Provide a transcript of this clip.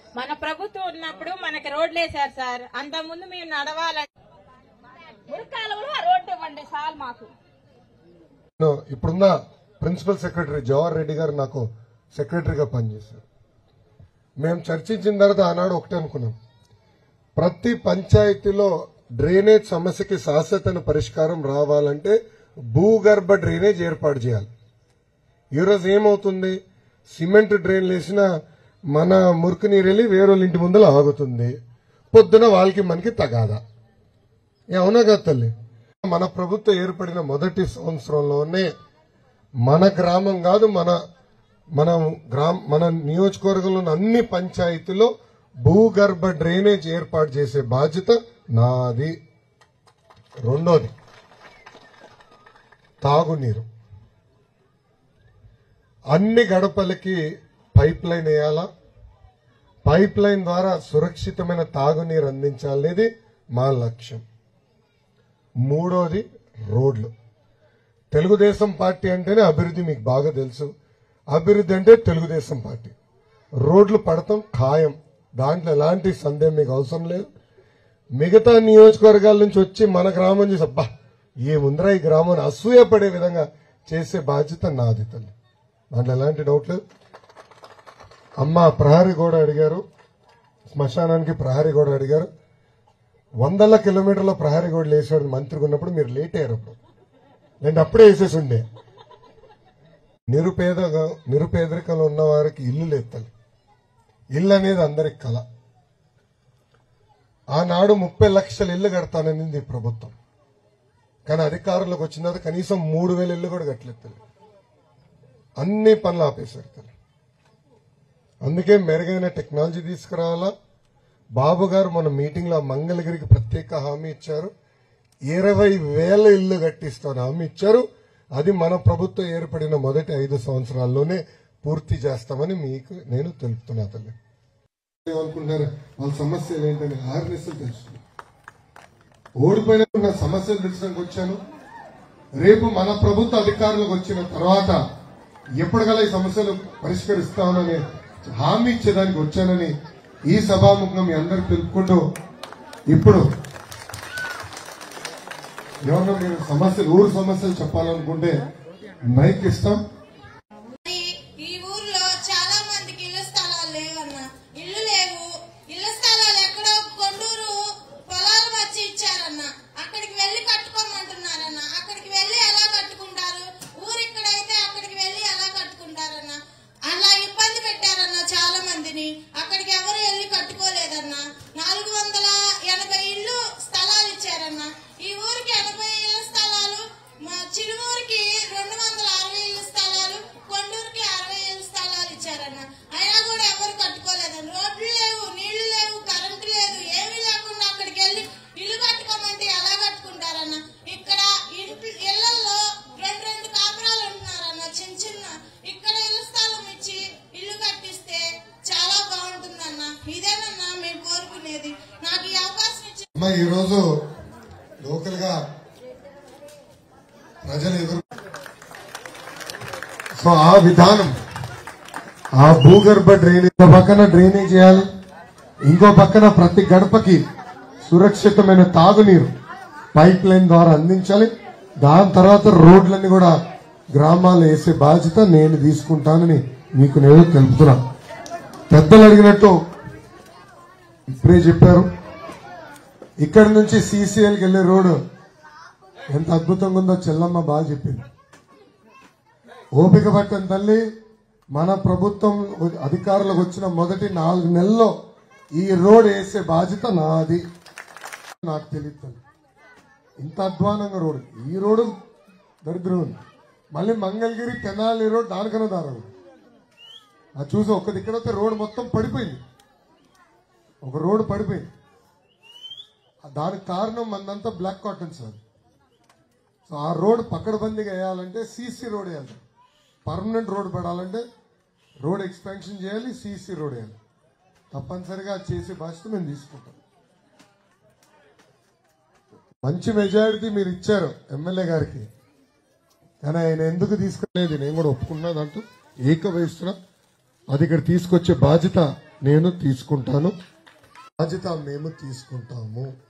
మన ప్రభుత్వం ఉన్నప్పుడు మనకి రోడ్లు వేశారు సార్ అంత ముందు మేము నడవాలని మురికాలంలో రోడ్డు ఇవ్వండి సార్ మాకు నేను ఇప్పుడున్న ప్రిన్సిపల్ సెక్రటరీ జవహర్ రెడ్డి గారు నాకు సెక్రటరీగా పనిచేశారు మేము చర్చించిన తర్వాత ఆనాడు ఒకటే అనుకున్నాం ప్రతి పంచాయతీలో డ్రైనేజ్ సమస్యకి శాశ్వతమైన పరిష్కారం రావాలంటే భూగర్భ డ్రైనేజ్ ఏర్పాటు చేయాలి ఈరోజు ఏమవుతుంది సిమెంట్ డ్రైన్లు వేసిన మన మురికి నీరు వెళ్ళి వేరే ఇంటి ముందర ఆగుతుంది పొద్దున వాళ్ళకి మనకి తగాదా ఏ అవునా కదా తల్లి మన ప్రభుత్వం ఏర్పడిన మొదటి సంవత్సరంలోనే మన గ్రామం కాదు మన మన గ్రామ మన నియోజకవర్గంలో ఉన్న అన్ని పంచాయతీలో భూగర్భ డ్రైనేజ్ ఏర్పాటు చేసే బాధ్యత నాది రెండోది తాగునీరు అన్ని గడపలకి పైప్ లైన్ వేయాలా పైప్ లైన్ ద్వారా సురక్షితమైన తాగునీరు అందించాలనేది మా లక్ష్యం మూడోది రోడ్లు తెలుగుదేశం పార్టీ అంటేనే అభివృద్ధి మీకు బాగా తెలుసు అభివృద్ధి అంటే తెలుగుదేశం పార్టీ రోడ్లు పడతాం ఖాయం దాంట్లో ఎలాంటి సందేహం మీకు అవసరం లేదు మిగతా నియోజకవర్గాల నుంచి వచ్చి మన గ్రామం చూసి అబ్బా ఏముందిరా ఈ గ్రామాన్ని అసూయపడే విధంగా చేసే బాధ్యత నాది తల్లి దాంట్లో ఎలాంటి డౌట్ లేదు అమ్మ ప్రహరీ కూడా అడిగారు శ్మశానానికి ప్రహరీ కూడా అడిగారు వందల కిలోమీటర్ల ప్రహరీ గోడ వేసాడు మంత్రిగా ఉన్నప్పుడు మీరు లేట్ అయ్యారు అప్పుడు నేను అప్పుడే వేసేసి ఉండే నిరుపేదగా నిరుపేదరికంలో ఉన్న వారికి ఇల్లు లేదు తల్లి ఇల్లు అనేది అందరికి కళ ఆనాడు ముప్పై లక్షల ఇల్లు కడతాననింది ఈ ప్రభుత్వం కానీ అధికారంలోకి వచ్చిన తర్వాత కనీసం మూడు వేల ఇల్లు కూడా కట్టలేదు తల్లి అన్ని పనులు ఆపేశారు తల్లి అందుకే మెరుగైన టెక్నాలజీ తీసుకురావాలా బాబు గారు మన మీటింగ్ లో మంగళగిరికి ప్రత్యేక హామీ ఇచ్చారు ఇరవై వేల ఇల్లు కట్టిస్తాను హామీ ఇచ్చారు అది మన ప్రభుత్వం ఏర్పడిన మొదటి ఐదు సంవత్సరాల్లోనే పూర్తి చేస్తామని మీకు నేను తెలుపుతున్నా తల్లి ఏమనుకుంటున్నారు వాళ్ళ సమస్యలు ఏంటని ఆర్నెస్లు తెలుసుకున్నాను ఓడిపోయిన నా సమస్యలు తెలుసడానికి వచ్చాను రేపు మన ప్రభుత్వ అధికారులకు వచ్చిన తర్వాత ఎప్పటికల్లా ఈ సమస్యలు పరిష్కరిస్తామని హామీ ఇచ్చేదానికి వచ్చానని ఈ సభాముఖం మీ అందరికి తెలుపుకుంటూ ఇప్పుడు ఎవరన్నా మీరు సమస్యలు ఊరు సమస్యలు చెప్పాలనుకుంటే మైక్ ఇస్తాం మరి ఈ ఊర్లో చాలా మందికి ఇళ్ల స్థలాలు లేవన్నా ఇల్లు లేవు ఇళ్ల స్థలాలు ఎక్కడో కొండూరు పొలాలు వచ్చి ఇచ్చారన్న అక్కడికి వెళ్లి కట్టుకోమంటున్నారన్న అక్కడికి వెళ్లి ఎలా కట్టుకుంటారు ఊరు ఇక్కడైతే అక్కడికి వెళ్లి ఎలా కట్టుకుంటారన్న అలా ఇబ్బంది పెట్టారన్న చాలా మందిని అక్కడికి ఎవరు వెళ్లి కట్టుకోలేదన్న నాలుగు వందల ఎనభై ఇల్లు స్థలాలు ఇచ్చారన్న ఈ ఊరికి ఎనభై ఇళ్ల స్థలాలు మా చిరుమూరికి రెండు వందల అరవై ఇళ్ల స్థలాలు కొండూరుకి అరవై ఇళ్ల స్థలాలు ఇచ్చారన్న అయినా కూడా ఎవరు కట్టుకోలేదన్న రోడ్లు లేవు నీళ్లు లేవు కరెంటు లేదు ఏమీ లేకుండా అక్కడికి వెళ్ళి ఇల్లు కట్టుకోమంటే ఎలా కట్టుకుంటారన్న ఇక్కడ ఇంటి ఇళ్లలో రెండు రెండు కాపురాలు ఉంటున్నారన్న చిన్న చిన్న ఇక్కడ ఇల్లు స్థలం ఇచ్చి ఇల్లు కట్టిస్తే చాలా బాగుంటుందన్న ఇదేనన్నా మేము కోరుకునేది నాకు ఈ అవకాశం ఇచ్చి అమ్మా ఈరోజు లోకల్ గా ప్రజలు ఎదురు సో ఆ విధానం ఆ భూగర్భ డ్రైనేజ్ ఒక పక్కన డ్రైనేజ్ చేయాలి ఇంకో పక్కన ప్రతి గడపకి సురక్షితమైన తాగునీరు పైప్ లైన్ ద్వారా అందించాలి దాని తర్వాత రోడ్లన్నీ కూడా గ్రామాలు వేసే బాధ్యత నేను తీసుకుంటానని మీకు నేను తెలుపుతున్నా పెద్దలు అడిగినట్టు ఇప్పుడే చెప్పారు ఇక్కడి నుంచి సీసీఎల్కి వెళ్లే రోడ్డు ఎంత అద్భుతంగా ఉందో చెల్లమ్మ బాగా చెప్పింది ఓపిక పట్టని తల్లి మన ప్రభుత్వం అధికారులకు వచ్చిన మొదటి నాలుగు నెలల్లో ఈ రోడ్ వేసే బాధ్యత నాది నాకు తెలియదు తల్లి ఇంత అధ్వానంగా రోడ్ ఈ రోడ్డు దరిద్రం ఉంది మళ్ళీ మంగళగిరి తెనాలి రోడ్ దానికన్నా దారుణం అది చూసి ఒక్క దిక్కడైతే రోడ్ మొత్తం పడిపోయింది ఒక రోడ్డు పడిపోయింది దానికి కారణం మందంతా బ్లాక్ కాటన్ సార్ సో ఆ రోడ్ పక్కడబందీగా వేయాలంటే సీసీ రోడ్ వేయాలి పర్మనెంట్ రోడ్ పడాలంటే రోడ్ ఎక్స్పాన్షన్ చేయాలి సీసీ రోడ్ వేయాలి తప్పనిసరిగా అది చేసే బాధ్యత మేము తీసుకుంటాం మంచి మెజారిటీ మీరు ఇచ్చారు ఎమ్మెల్యే గారికి కానీ ఆయన ఎందుకు తీసుకెళ్ళలేదు నేను కూడా ఒప్పుకున్నా దాంట్లో ఏకవహిస్తున్నా అది ఇక్కడ తీసుకొచ్చే బాధ్యత నేను తీసుకుంటాను బాధ్యత మేము తీసుకుంటాము